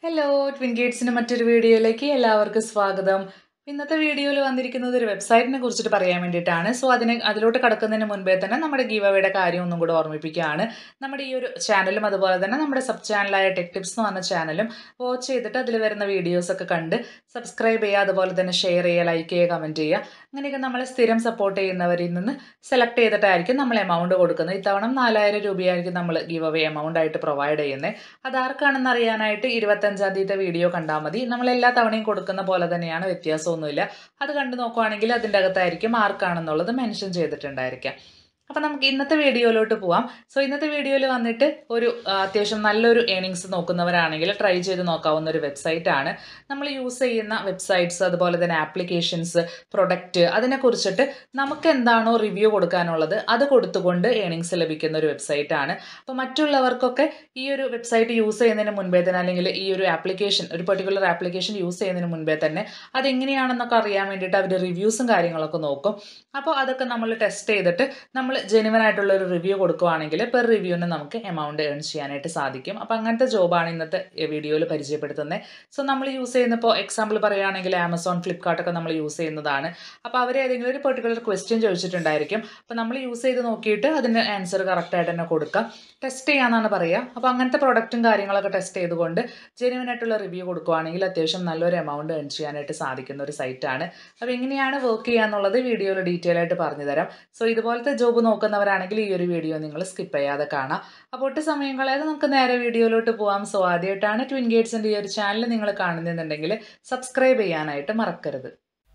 hello twin ഗേറ്റ്സിൻ്റെ മറ്റൊരു വീഡിയോയിലേക്ക് എല്ലാവർക്കും സ്വാഗതം ഇന്നത്തെ വീഡിയോയിൽ വന്നിരിക്കുന്നത് ഒരു വെബ്സൈറ്റിനെ കുറിച്ചിട്ട് പറയാൻ വേണ്ടിയിട്ടാണ് സോ അതിന് അതിലോട്ട് കടക്കുന്നതിന് മുൻപേ തന്നെ നമ്മുടെ ഗീവ് അവയുടെ കാര്യം ഒന്നും കൂടെ ഓർമ്മിപ്പിക്കുകയാണ് നമ്മുടെ ഈ ഒരു ചാനലും അതുപോലെ തന്നെ നമ്മുടെ സബ് ചാനലായ ടെക് ടിപ്സ് എന്ന് പറഞ്ഞ ചാനലും വാച്ച് ചെയ്തിട്ട് അതിൽ വരുന്ന വീഡിയോസൊക്കെ കണ്ട് സബ്സ്ക്രൈബ് ചെയ്യുക അതുപോലെ തന്നെ ഷെയർ ചെയ്യുക ലൈക്ക് ചെയ്യുക കമൻറ്റ് ചെയ്യുക അങ്ങനെയൊക്കെ നമ്മളെ സ്ഥിരം സപ്പോർട്ട് ചെയ്യുന്നവരിൽ നിന്ന് സെലക്ട് ചെയ്തിട്ടായിരിക്കും നമ്മൾ എമൗണ്ട് കൊടുക്കുന്നത് ഇത്തവണ നാലായിരം രൂപയായിരിക്കും നമ്മൾ ഗീവ് അവേ എമൗണ്ട് ആയിട്ട് പ്രൊവൈഡ് ചെയ്യുന്നത് അതാർക്കാണെന്ന് അറിയാനായിട്ട് ഇരുപത്തഞ്ചാം തീയതി വീഡിയോ കണ്ടാൽ മതി നമ്മൾ എല്ലാ തവണയും കൊടുക്കുന്ന പോലെ തന്നെയാണ് വ്യത്യാസമൊന്നുമില്ല അത് കണ്ടു നോക്കുവാണെങ്കിൽ അതിൻ്റെ അകത്തായിരിക്കും ആർക്കാണെന്നുള്ളത് മെൻഷൻ ചെയ്തിട്ടുണ്ടായിരിക്കാം അപ്പം നമുക്ക് ഇന്നത്തെ വീഡിയോയിലോട്ട് പോവാം സോ ഇന്നത്തെ വീഡിയോയിൽ വന്നിട്ട് ഒരു ആ, അത്യാവശ്യം നല്ലൊരു ഏണിങ്സ് നോക്കുന്നവരാണെങ്കിൽ ട്രൈ ചെയ്ത് നോക്കാവുന്ന ഒരു വെബ്സൈറ്റ് ആണ് നമ്മൾ യൂസ് ചെയ്യുന്ന വെബ്സൈറ്റ്സ് അതുപോലെ തന്നെ ആപ്ലിക്കേഷൻസ് പ്രൊഡക്റ്റ് അതിനെക്കുറിച്ചിട്ട് നമുക്ക് എന്താണോ റിവ്യൂ കൊടുക്കാനുള്ളത് അത് കൊടുത്തുകൊണ്ട് ഏണിങ്സ് ലഭിക്കുന്ന ഒരു വെബ്സൈറ്റ് ആണ് അപ്പോൾ മറ്റുള്ളവർക്കൊക്കെ ഈ ഒരു വെബ്സൈറ്റ് യൂസ് ചെയ്യുന്നതിന് മുൻപേ തന്നെ അല്ലെങ്കിൽ ഈ ഒരു ആപ്ലിക്കേഷൻ ഒരു പെർട്ടിക്കുലർ ആപ്ലിക്കേഷൻ യൂസ് ചെയ്യുന്നതിന് മുൻപേ തന്നെ അതെങ്ങനെയാണെന്നൊക്കെ അറിയാൻ വേണ്ടിയിട്ട് അവർ റിവ്യൂസും കാര്യങ്ങളൊക്കെ നോക്കും അപ്പോൾ അതൊക്കെ നമ്മൾ ടെസ്റ്റ് ചെയ്തിട്ട് നമ്മൾ ജെനുവൻ ആയിട്ടുള്ള ഒരു റിവ്യൂ കൊടുക്കുവാണെങ്കിൽ പെർ റിവ്യൂവിന് നമുക്ക് എമൗണ്ട് ഏൺ ചെയ്യാനായിട്ട് സാധിക്കും അപ്പോൾ അങ്ങനത്തെ ജോബാണ് ഇന്നത്തെ വീഡിയോയിൽ പരിചയപ്പെടുത്തുന്നത് സോ നമ്മൾ യൂസ് ചെയ്യുന്ന ഇപ്പോൾ എക്സാമ്പിൾ പറയുകയാണെങ്കിൽ ആമസോൺ ഫ്ലിപ്കാർട്ടൊക്കെ നമ്മൾ യൂസ് ചെയ്യുന്നതാണ് അപ്പോൾ അവർ ഏതെങ്കിലും ഒരു പെർട്ടിക്കുലർ ക്വസ്റ്റ്യൻ ചോദിച്ചിട്ടുണ്ടായിരിക്കും അപ്പോൾ നമ്മൾ യൂസ് ചെയ്ത് നോക്കിയിട്ട് അതിൻ്റെ ആൻസർ കറക്റ്റായിട്ട് തന്നെ കൊടുക്കാം ടെസ്റ്റ് ചെയ്യാമെന്നാണ് പറയുക അപ്പോൾ അങ്ങനത്തെ പ്രൊഡക്റ്റും കാര്യങ്ങളൊക്കെ ടെസ്റ്റ് ചെയ്തുകൊണ്ട് ജെനുവൻ ആയിട്ടുള്ള റിവ്യൂ കൊടുക്കുവാണെങ്കിൽ അത്യാവശ്യം നല്ലൊരു എമൗണ്ട് ഏൺ ചെയ്യാനായിട്ട് സാധിക്കുന്ന ഒരു സൈറ്റാണ് അപ്പോൾ എങ്ങനെയാണ് വർക്ക് ചെയ്യുക എന്നുള്ളത് വീഡിയോയിൽ ഡീറ്റെയിൽ ആയിട്ട് പറഞ്ഞു തരാം സോ ഇതുപോലത്തെ ജോബ് നോക്കുന്നവരാണെങ്കിൽ ഈ ഒരു വീഡിയോ നിങ്ങൾ സ്കിപ്പ് ചെയ്യാതെ കാണാം അപ്പോൾ ഒട്ട് സമയം കളയാതെ നമുക്ക് നേരെ വീഡിയോയിലോട്ട് പോകാം സോ ആദ്യമായിട്ടാണ് ട്വിൻ ഗേറ്റ്സിൻ്റെ ഈ ഒരു ചാനൽ നിങ്ങൾ കാണുന്നുണ്ടെങ്കിൽ സബ്സ്ക്രൈബ് ചെയ്യാനായിട്ട് മറക്കരുത്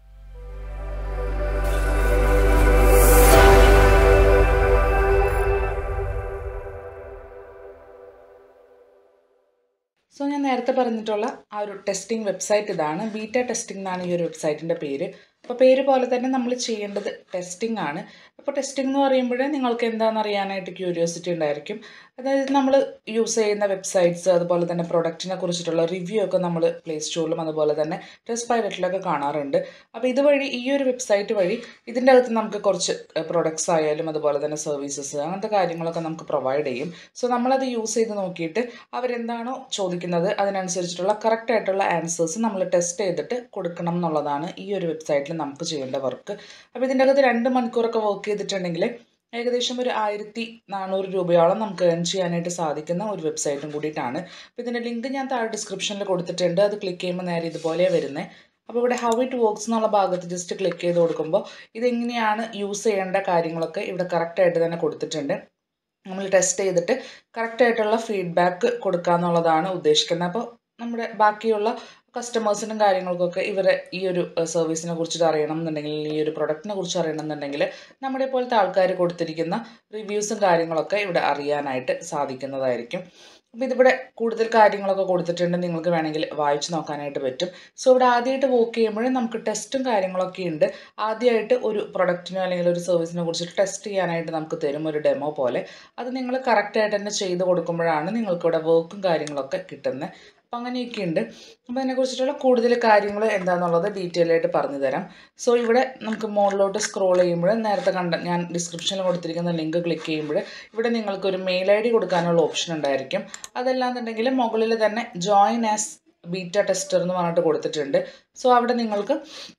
സോ ഞാൻ നേരത്തെ പറഞ്ഞിട്ടുള്ള ആ ഒരു ടെസ്റ്റിംഗ് വെബ്സൈറ്റ് ഇതാണ് ബീറ്റ ടെസ്റ്റിംഗ് എന്നാണ് ഈ ഒരു വെബ്സൈറ്റിൻ്റെ പേര് അപ്പോൾ പേര് പോലെ തന്നെ നമ്മൾ ചെയ്യേണ്ടത് ടെസ്റ്റിംഗ് ആണ് അപ്പോൾ ടെസ്റ്റിംഗ് എന്ന് പറയുമ്പോൾ നിങ്ങൾക്ക് എന്താണെന്ന് അറിയാനായിട്ട് ക്യൂരിയോസിറ്റി ഉണ്ടായിരിക്കും അതായത് നമ്മൾ യൂസ് ചെയ്യുന്ന വെബ്സൈറ്റ്സ് അതുപോലെ തന്നെ പ്രൊഡക്റ്റിനെ കുറിച്ചിട്ടുള്ള റിവ്യൂ ഒക്കെ നമ്മൾ പ്ലേ സ്റ്റോറിലും അതുപോലെ തന്നെ ടെസ്റ്റ് പൈലറ്റിലൊക്കെ കാണാറുണ്ട് അപ്പോൾ ഇതുവഴി ഈ ഒരു വെബ്സൈറ്റ് വഴി ഇതിൻ്റെ അകത്ത് നമുക്ക് കുറച്ച് പ്രൊഡക്ട്സ് ആയാലും അതുപോലെ തന്നെ സർവീസസ് അങ്ങനത്തെ കാര്യങ്ങളൊക്കെ നമുക്ക് പ്രൊവൈഡ് ചെയ്യും സോ നമ്മളത് യൂസ് ചെയ്ത് നോക്കിയിട്ട് അവരെന്താണോ ചോദിക്കുന്നത് അതിനനുസരിച്ചിട്ടുള്ള കറക്റ്റ് ആയിട്ടുള്ള ആൻസേഴ്സ് നമ്മൾ ടെസ്റ്റ് ചെയ്തിട്ട് കൊടുക്കണം എന്നുള്ളതാണ് ഈ ഒരു വെബ്സൈറ്റിൽ നമുക്ക് ചെയ്യേണ്ട വർക്ക് അപ്പോൾ ഇതിൻ്റെ അകത്ത് രണ്ട് മണിക്കൂറൊക്കെ വർക്ക് ചെയ്തിട്ടുണ്ടെങ്കിൽ ഏകദേശം ഒരു ആയിരത്തി നാനൂറ് രൂപയോളം നമുക്ക് ഏൺ ചെയ്യാനായിട്ട് സാധിക്കുന്ന ഒരു വെബ്സൈറ്റും കൂടിയിട്ടാണ് അപ്പോൾ ഇതിൻ്റെ ലിങ്ക് ഞാൻ താഴെ ഡിസ്ക്രിപ്ഷനിൽ കൊടുത്തിട്ടുണ്ട് അത് ക്ലിക്ക് ചെയ്യുമ്പോൾ നേരെ ഇതുപോലെയാണ് വരുന്നത് അപ്പോൾ ഇവിടെ ഹൗ ഇറ്റ് വർക്ക്സ് എന്നുള്ള ഭാഗത്ത് ജസ്റ്റ് ക്ലിക്ക് ചെയ്ത് കൊടുക്കുമ്പോൾ ഇതെങ്ങനെയാണ് യൂസ് ചെയ്യേണ്ട കാര്യങ്ങളൊക്കെ ഇവിടെ കറക്റ്റായിട്ട് തന്നെ കൊടുത്തിട്ടുണ്ട് നമ്മൾ ടെസ്റ്റ് ചെയ്തിട്ട് കറക്റ്റായിട്ടുള്ള ഫീഡ്ബാക്ക് കൊടുക്കുക എന്നുള്ളതാണ് ഉദ്ദേശിക്കുന്നത് അപ്പോൾ നമ്മുടെ ബാക്കിയുള്ള കസ്റ്റമേഴ്സിനും കാര്യങ്ങൾക്കൊക്കെ ഇവരെ ഈ ഒരു സർവീസിനെ കുറിച്ചിട്ട് അറിയണം എന്നുണ്ടെങ്കിൽ ഈ ഒരു പ്രൊഡക്റ്റിനെ കുറിച്ച് അറിയണം എന്നുണ്ടെങ്കിൽ നമ്മുടെ പോലത്തെ ആൾക്കാർ കൊടുത്തിരിക്കുന്ന റിവ്യൂസും കാര്യങ്ങളൊക്കെ ഇവിടെ അറിയാനായിട്ട് സാധിക്കുന്നതായിരിക്കും അപ്പോൾ ഇതിവിടെ കൂടുതൽ കാര്യങ്ങളൊക്കെ കൊടുത്തിട്ടുണ്ട് നിങ്ങൾക്ക് വേണമെങ്കിൽ വായിച്ച് നോക്കാനായിട്ട് പറ്റും സോ ഇവിടെ ആദ്യമായിട്ട് വർക്ക് ചെയ്യുമ്പോൾ നമുക്ക് ടെസ്റ്റും കാര്യങ്ങളൊക്കെ ഉണ്ട് ആദ്യമായിട്ട് ഒരു പ്രൊഡക്റ്റിനോ അല്ലെങ്കിൽ ഒരു സർവീസിനെ കുറിച്ചിട്ട് ടെസ്റ്റ് ചെയ്യാനായിട്ട് നമുക്ക് തരും ഒരു ഡെമോ പോലെ അത് നിങ്ങൾ കറക്റ്റായിട്ട് തന്നെ ചെയ്ത് കൊടുക്കുമ്പോഴാണ് നിങ്ങൾക്ക് ഇവിടെ വർക്കും കാര്യങ്ങളൊക്കെ കിട്ടുന്നത് അപ്പം അങ്ങനെയൊക്കെ ഉണ്ട് അപ്പോൾ അതിനെക്കുറിച്ചിട്ടുള്ള കൂടുതൽ കാര്യങ്ങൾ എന്താണെന്നുള്ളത് ഡീറ്റെയിൽ ആയിട്ട് പറഞ്ഞു തരാം സോ ഇവിടെ നമുക്ക് മുകളിലോട്ട് സ്ക്രോൾ ചെയ്യുമ്പോൾ നേരത്തെ കണ്ട ഞാൻ ഡിസ്ക്രിപ്ഷനിൽ കൊടുത്തിരിക്കുന്ന ലിങ്ക് ക്ലിക്ക് ചെയ്യുമ്പോൾ ഇവിടെ നിങ്ങൾക്ക് ഒരു മെയിൽ ഐ ഡി കൊടുക്കാനുള്ള ഓപ്ഷൻ ഉണ്ടായിരിക്കും അതല്ലാന്നുണ്ടെങ്കിൽ മുകളിൽ തന്നെ ജോയിൻ ആസ് ബീറ്റ ടെസ്റ്റർ എന്ന് പറഞ്ഞിട്ട് കൊടുത്തിട്ടുണ്ട് സോ അവിടെ നിങ്ങൾക്ക്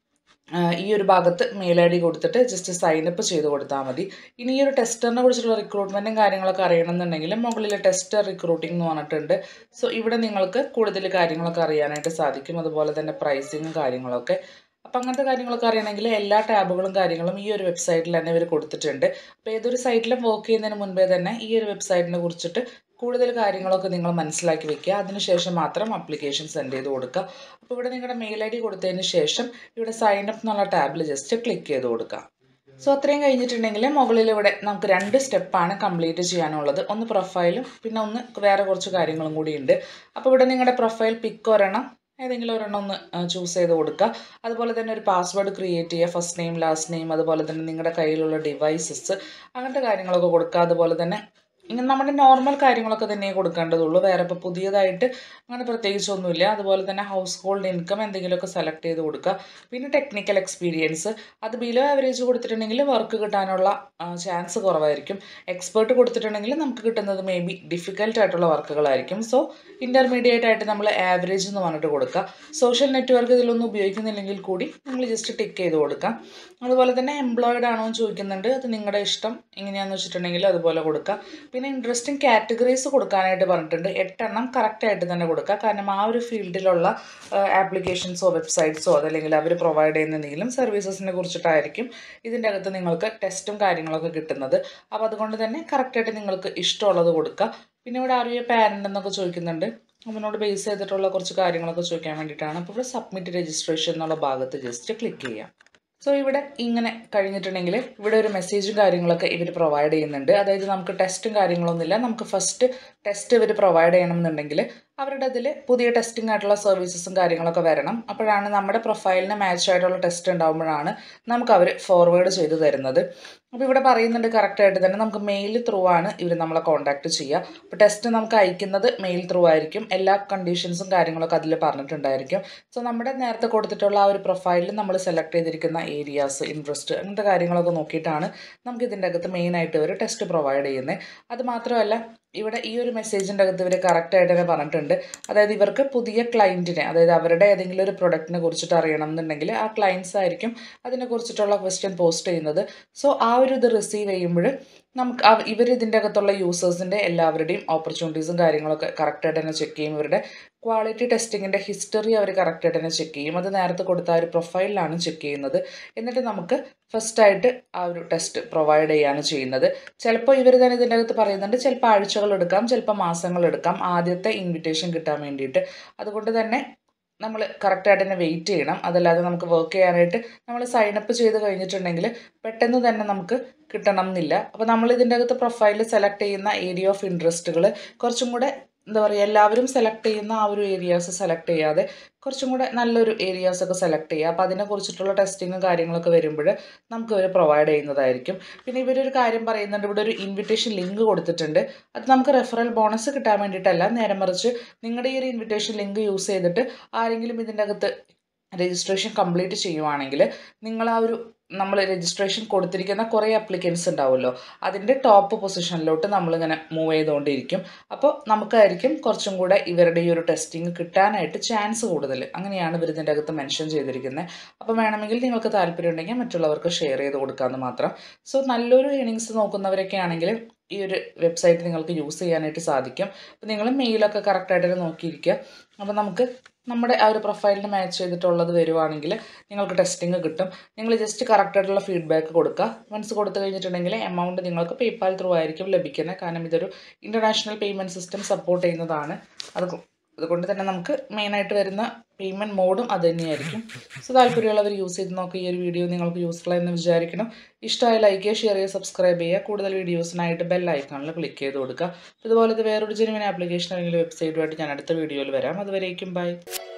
ആ, ഈ ഒരു ഭാഗത്ത് മെയിൽ ഐ ഡി കൊടുത്തിട്ട് ജസ്റ്റ് സൈനപ്പ് ചെയ്ത് കൊടുത്താൽ മതി ഇനി ഈ ഒരു ടെസ്റ്ററിനെ കുറിച്ചുള്ള റിക്രൂട്ട്മെൻറ്റും കാര്യങ്ങളൊക്കെ അറിയണമെന്നുണ്ടെങ്കിൽ മുകളിൽ ടെസ്റ്റർ റിക്രൂട്ടിംഗ് എന്ന് പറഞ്ഞിട്ടുണ്ട് സോ ഇവിടെ നിങ്ങൾക്ക് കൂടുതൽ കാര്യങ്ങളൊക്കെ അറിയാനായിട്ട് സാധിക്കും അതുപോലെ തന്നെ പ്രൈസിങ്ങും കാര്യങ്ങളൊക്കെ അപ്പം അങ്ങനത്തെ കാര്യങ്ങളൊക്കെ അറിയണമെങ്കിൽ എല്ലാ ടാബുകളും കാര്യങ്ങളും ഈ ഒരു വെബ്സൈറ്റിൽ തന്നെ ഇവർ കൊടുത്തിട്ടുണ്ട് അപ്പോൾ ഏതൊരു സൈറ്റിലും വർക്ക് ചെയ്യുന്നതിന് മുൻപേ തന്നെ ഈ ഒരു വെബ്സൈറ്റിനെ കുറിച്ചിട്ട് കൂടുതൽ കാര്യങ്ങളൊക്കെ നിങ്ങൾ മനസ്സിലാക്കി വെക്കുക അതിനുശേഷം മാത്രം അപ്ലിക്കേഷൻ സെൻഡ് ചെയ്ത് കൊടുക്കുക അപ്പോൾ ഇവിടെ നിങ്ങളുടെ മെയിൽ ഐ ഡി കൊടുത്തതിന് ശേഷം ഇവിടെ സൈൻ അപ്പ് എന്നുള്ള ടാബിൽ ജസ്റ്റ് ക്ലിക്ക് ചെയ്ത് കൊടുക്കുക സോ അത്രയും കഴിഞ്ഞിട്ടുണ്ടെങ്കിൽ മുകളിൽ ഇവിടെ നമുക്ക് രണ്ട് സ്റ്റെപ്പാണ് കംപ്ലീറ്റ് ചെയ്യാനുള്ളത് ഒന്ന് പ്രൊഫൈലും പിന്നെ ഒന്ന് വേറെ കുറച്ച് കാര്യങ്ങളും കൂടി ഉണ്ട് അപ്പോൾ ഇവിടെ നിങ്ങളുടെ പ്രൊഫൈൽ പിക്ക് ഒരെണ്ണം ഏതെങ്കിലും ഒരെണ്ണം ഒന്ന് ചൂസ് ചെയ്ത് കൊടുക്കുക അതുപോലെ തന്നെ ഒരു പാസ്വേഡ് ക്രിയേറ്റ് ചെയ്യുക ഫസ്റ്റ് നെയിം ലാസ്റ്റ് നെയിം അതുപോലെ തന്നെ നിങ്ങളുടെ കയ്യിലുള്ള ഡിവൈസസ് അങ്ങനത്തെ കാര്യങ്ങളൊക്കെ കൊടുക്കുക അതുപോലെ തന്നെ ഇങ്ങനെ നമ്മുടെ നോർമൽ കാര്യങ്ങളൊക്കെ തന്നെ കൊടുക്കേണ്ടതുള്ളൂ വേറെ ഇപ്പോൾ പുതിയതായിട്ട് അങ്ങനെ പ്രത്യേകിച്ചൊന്നുമില്ല അതുപോലെ തന്നെ ഹൗസ് ഹോൾഡ് ഇൻകം എന്തെങ്കിലുമൊക്കെ സെലക്ട് ചെയ്ത് കൊടുക്കുക പിന്നെ ടെക്നിക്കൽ എക്സ്പീരിയൻസ് അത് ബിലോ ആവറേജ് കൊടുത്തിട്ടുണ്ടെങ്കിൽ വർക്ക് കിട്ടാനുള്ള ചാൻസ് കുറവായിരിക്കും എക്സ്പേർട്ട് കൊടുത്തിട്ടുണ്ടെങ്കിൽ നമുക്ക് കിട്ടുന്നത് മേ ബി ഡിഫിക്കൽട്ട് ആയിട്ടുള്ള വർക്കുകളായിരിക്കും സോ ഇൻ്റർമീഡിയറ്റ് ആയിട്ട് നമ്മൾ ആവറേജ് എന്ന് പറഞ്ഞിട്ട് കൊടുക്കുക സോഷ്യൽ നെറ്റ്വർക്ക് ഇതിലൊന്നും ഉപയോഗിക്കുന്നില്ലെങ്കിൽ കൂടി നമ്മൾ ജസ്റ്റ് ടിക്ക് ചെയ്ത് കൊടുക്കാം അതുപോലെ തന്നെ എംപ്ലോയിഡ് ആണോ എന്ന് ചോദിക്കുന്നുണ്ട് അത് നിങ്ങളുടെ ഇഷ്ടം എങ്ങനെയാണെന്ന് വെച്ചിട്ടുണ്ടെങ്കിൽ അതുപോലെ കൊടുക്കുക പിന്നെ ഇൻട്രസ്റ്റിംഗ് കാറ്റഗറീസ് കൊടുക്കാനായിട്ട് പറഞ്ഞിട്ടുണ്ട് എട്ടെണ്ണം കറക്റ്റായിട്ട് തന്നെ കൊടുക്കുക കാരണം ആ ഒരു ഫീൽഡിലുള്ള ആപ്ലിക്കേഷൻസോ വെബ്സൈറ്റ്സോ അതല്ലെങ്കിൽ അവർ പ്രൊവൈഡ് ചെയ്യുന്ന എന്തെങ്കിലും സർവീസസിനെ കുറിച്ചിട്ടായിരിക്കും ഇതിൻ്റെ അകത്ത് നിങ്ങൾക്ക് ടെസ്റ്റും കാര്യങ്ങളൊക്കെ കിട്ടുന്നത് അപ്പോൾ അതുകൊണ്ട് തന്നെ കറക്റ്റായിട്ട് നിങ്ങൾക്ക് ഇഷ്ടമുള്ളത് കൊടുക്കുക പിന്നെ ഇവിടെ അറിയ പാരൻ്റ് എന്നൊക്കെ ചോദിക്കുന്നുണ്ട് അവനോട് ബേസ് ചെയ്തിട്ടുള്ള കുറച്ച് കാര്യങ്ങളൊക്കെ ചോദിക്കാൻ വേണ്ടിയിട്ടാണ് അപ്പോൾ ഇവിടെ സബ്മിറ്റ് രജിസ്ട്രേഷൻ എന്നുള്ള ഭാഗത്ത് ജസ്റ്റ് ക്ലിക്ക് ചെയ്യാം സോ ഇവിടെ ഇങ്ങനെ കഴിഞ്ഞിട്ടുണ്ടെങ്കിൽ ഇവിടെ ഒരു മെസ്സേജും കാര്യങ്ങളൊക്കെ ഇവർ പ്രൊവൈഡ് ചെയ്യുന്നുണ്ട് അതായത് നമുക്ക് ടെസ്റ്റും കാര്യങ്ങളൊന്നുമില്ല നമുക്ക് ഫസ്റ്റ് ടെസ്റ്റ് ഇവർ പ്രൊവൈഡ് ചെയ്യണമെന്നുണ്ടെങ്കിൽ അവരുടെ അതിൽ പുതിയ ടെസ്റ്റിംഗ് ആയിട്ടുള്ള സർവീസസും കാര്യങ്ങളൊക്കെ വരണം അപ്പോഴാണ് നമ്മുടെ പ്രൊഫൈലിന് മാച്ച് ആയിട്ടുള്ള ടെസ്റ്റ് ഉണ്ടാകുമ്പോഴാണ് നമുക്ക് അവർ ഫോർവേഡ് ചെയ്ത് തരുന്നത് അപ്പോൾ ഇവിടെ പറയുന്നുണ്ട് കറക്റ്റായിട്ട് തന്നെ നമുക്ക് മെയിൽ ത്രൂ ആണ് ഇവർ നമ്മളെ കോൺടാക്ട് ചെയ്യുക അപ്പോൾ ടെസ്റ്റ് നമുക്ക് അയക്കുന്നത് മെയിൽ ത്രൂ ആയിരിക്കും എല്ലാ കണ്ടീഷൻസും കാര്യങ്ങളൊക്കെ അതിൽ പറഞ്ഞിട്ടുണ്ടായിരിക്കും സോ നമ്മുടെ നേരത്തെ കൊടുത്തിട്ടുള്ള ആ ഒരു പ്രൊഫൈലിൽ നമ്മൾ സെലക്ട് ചെയ്തിരിക്കുന്ന ഏരിയാസ് ഇൻട്രസ്റ്റ് അങ്ങനത്തെ കാര്യങ്ങളൊക്കെ നോക്കിയിട്ടാണ് നമുക്ക് ഇതിൻ്റെ അകത്ത് മെയിനായിട്ട് ഒരു ടെസ്റ്റ് പ്രൊവൈഡ് ചെയ്യുന്നത് അത് മാത്രമല്ല ഇവിടെ ഈ ഒരു മെസ്സേജിൻ്റെ അകത്ത് ഇവർ കറക്റ്റായിട്ട് തന്നെ പറഞ്ഞിട്ടുണ്ട് അതായത് ഇവർക്ക് പുതിയ ക്ലയൻറ്റിനെ അതായത് അവരുടെ ഏതെങ്കിലും ഒരു പ്രൊഡക്റ്റിനെ കുറിച്ചിട്ട് അറിയണം എന്നുണ്ടെങ്കിൽ ആ ക്ലയൻസ് ആയിരിക്കും അതിനെക്കുറിച്ചിട്ടുള്ള ക്വസ്റ്റ്യൻ പോസ്റ്റ് ചെയ്യുന്നത് സോ ആ ഒരു ഇത് റിസീവ് ചെയ്യുമ്പോൾ നമുക്ക് ഇവർ ഇതിൻ്റെ അകത്തുള്ള യൂസേഴ്സിൻ്റെ എല്ലാവരുടെയും ഓപ്പർച്യൂണിറ്റീസും കാര്യങ്ങളൊക്കെ കറക്റ്റായിട്ട് തന്നെ ചെക്ക് ചെയ്യും ഇവരുടെ ക്വാളിറ്റി ടെസ്റ്റിങ്ങിൻ്റെ ഹിസ്റ്ററി അവർ കറക്റ്റായിട്ട് തന്നെ ചെക്ക് ചെയ്യും അത് നേരത്തെ കൊടുത്ത ആ ഒരു പ്രൊഫൈലിലാണ് ചെക്ക് ചെയ്യുന്നത് എന്നിട്ട് നമുക്ക് ഫസ്റ്റായിട്ട് ആ ഒരു ടെസ്റ്റ് പ്രൊവൈഡ് ചെയ്യാണ് ചെയ്യുന്നത് ചിലപ്പോൾ ഇവർ തന്നെ ഇതിൻ്റെ അകത്ത് പറയുന്നുണ്ട് ചിലപ്പോൾ ആഴ്ചകൾ എടുക്കാം ചിലപ്പോൾ മാസങ്ങൾ എടുക്കാം ആദ്യത്തെ ഇൻവിറ്റേഷൻ കിട്ടാൻ വേണ്ടിയിട്ട് അതുകൊണ്ട് തന്നെ നമ്മൾ കറക്റ്റായിട്ട് തന്നെ വെയിറ്റ് ചെയ്യണം അതല്ലാതെ നമുക്ക് വർക്ക് ചെയ്യാനായിട്ട് നമ്മൾ സൈനപ്പ് ചെയ്ത് കഴിഞ്ഞിട്ടുണ്ടെങ്കിൽ പെട്ടെന്ന് തന്നെ നമുക്ക് കിട്ടണം എന്നില്ല അപ്പോൾ നമ്മൾ ഇതിൻ്റെ അകത്ത് പ്രൊഫൈൽ സെലക്ട് ചെയ്യുന്ന ഏരിയ ഓഫ് ഇൻട്രസ്റ്റുകൾ കുറച്ചും കൂടെ എന്താ പറയുക എല്ലാവരും സെലക്ട് ചെയ്യുന്ന ആ ഒരു ഏരിയാസ് സെലക്ട് ചെയ്യാതെ കുറച്ചും കൂടെ നല്ലൊരു ഏരിയാസൊക്കെ സെലക്ട് ചെയ്യുക അപ്പോൾ അതിനെക്കുറിച്ചിട്ടുള്ള ടെസ്റ്റിങ്ങും കാര്യങ്ങളൊക്കെ വരുമ്പോൾ നമുക്ക് ഇവർ പ്രൊവൈഡ് ചെയ്യുന്നതായിരിക്കും പിന്നെ ഇവരൊരു കാര്യം പറയുന്നുണ്ട് ഇവിടെ ഒരു ഇൻവിറ്റേഷൻ ലിങ്ക് കൊടുത്തിട്ടുണ്ട് അത് നമുക്ക് റെഫറൽ ബോണസ് കിട്ടാൻ വേണ്ടിയിട്ടല്ല നേരെ മറിച്ച് നിങ്ങളുടെ ഈ ഒരു ഇൻവിറ്റേഷൻ ലിങ്ക് യൂസ് ചെയ്തിട്ട് ആരെങ്കിലും ഇതിൻ്റെ അകത്ത് രജിസ്ട്രേഷൻ കംപ്ലീറ്റ് ചെയ്യുവാണെങ്കിൽ നിങ്ങൾ ആ ഒരു നമ്മൾ രജിസ്ട്രേഷൻ കൊടുത്തിരിക്കുന്ന കുറേ അപ്ലിക്കൻസ് ഉണ്ടാവുമല്ലോ അതിൻ്റെ ടോപ്പ് പൊസിഷനിലോട്ട് നമ്മളിങ്ങനെ മൂവ് ചെയ്തുകൊണ്ടിരിക്കും അപ്പോൾ നമുക്കായിരിക്കും കുറച്ചും കൂടെ ഇവരുടെ ഈ ഒരു ടെസ്റ്റിംഗ് കിട്ടാനായിട്ട് ചാൻസ് കൂടുതൽ അങ്ങനെയാണ് ഇവർ ഇതിൻ്റെ അകത്ത് മെൻഷൻ ചെയ്തിരിക്കുന്നത് അപ്പോൾ വേണമെങ്കിൽ നിങ്ങൾക്ക് താല്പര്യം ഉണ്ടെങ്കിൽ മറ്റുള്ളവർക്ക് ഷെയർ ചെയ്ത് കൊടുക്കാമെന്ന് മാത്രം സോ നല്ലൊരു ഏണിങ്സ് നോക്കുന്നവരൊക്കെ ആണെങ്കിൽ ഈ ഒരു വെബ്സൈറ്റ് നിങ്ങൾക്ക് യൂസ് ചെയ്യാനായിട്ട് സാധിക്കും അപ്പോൾ നിങ്ങൾ മെയിലൊക്കെ കറക്റ്റായിട്ട് തന്നെ നോക്കിയിരിക്കുക അപ്പോൾ നമുക്ക് നമ്മുടെ ആ ഒരു പ്രൊഫൈലിന് മാച്ച് ചെയ്തിട്ടുള്ളത് വരുവാണെങ്കിൽ നിങ്ങൾക്ക് ടെസ്റ്റിംഗ് കിട്ടും നിങ്ങൾ ജസ്റ്റ് കറക്റ്റായിട്ടുള്ള ഫീഡ്ബാക്ക് കൊടുക്കുക വൺസ് കൊടുത്തു കഴിഞ്ഞിട്ടുണ്ടെങ്കിൽ എമൗണ്ട് നിങ്ങൾക്ക് പേപ്പാൽ ത്രൂ ആയിരിക്കും ലഭിക്കുന്നത് കാരണം ഇതൊരു ഇൻ്റർനാഷണൽ പേയ്മെൻറ്റ് സിസ്റ്റം സപ്പോർട്ട് ചെയ്യുന്നതാണ് അത് അതുകൊണ്ട് തന്നെ നമുക്ക് മെയിനായിട്ട് വരുന്ന പേയ്മെൻറ്റ് മോഡും അത് തന്നെയായിരിക്കും സോ താല്പര്യമുള്ളവർ യൂസ് ചെയ്ത് നോക്കുക ഈ ഒരു വീഡിയോ നിങ്ങൾക്ക് യൂസ്ഫുൾ ആയെന്ന് വിചാരിക്കണം ഇഷ്ടമായ ലൈക്ക് ചെയ്യുക ഷെയർ ചെയ്യുക സബ്സ്ക്രൈബ് ചെയ്യുക കൂടുതൽ വീഡിയോസിനായിട്ട് ബെൽ ഐക്കണിൽ ക്ലിക്ക് ചെയ്ത് കൊടുക്കുക ഇതുപോലത്തെ വേറൊരു ജെനുവിൻ ആപ്ലിക്കേഷൻ അല്ലെങ്കിൽ വെബ്സൈറ്റുമായിട്ട് ഞാൻ അടുത്ത വീഡിയോയിൽ വരാം അതുവരേക്കും ബൈ